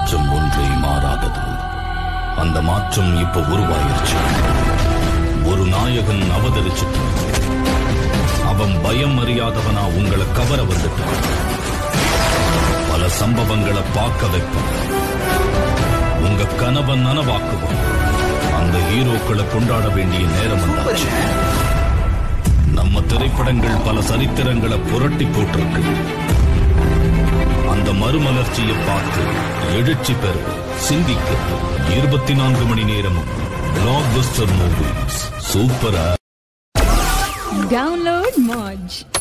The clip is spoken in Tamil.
மாற்றம் ஒன்றே மாறாதது அந்த மாற்றம் இப்ப உருவாயிருச்சு ஒரு நாயகன் அவதரிச்சுட்டான் அவன் பயம் அறியாதவனா உங்களை கவர வந்துட்டான் பல சம்பவங்களை பார்க்க வைப்பான் உங்க கனவை நனவாக்குவான் அந்த ஹீரோக்களை கொண்டாட வேண்டிய நேரம் வந்தாச்சு நம்ம திரைப்படங்கள் பல சரித்திரங்களை புரட்டி போட்டிருக்கு அந்த மறுமலர்ச்சியை பார்த்து எழுச்சி பெற சிந்திக்க இருபத்தி நான்கு மணி நேரமும் பிளாக் பஸ்டர் மூவிஸ் சூப்பரா Download Moj.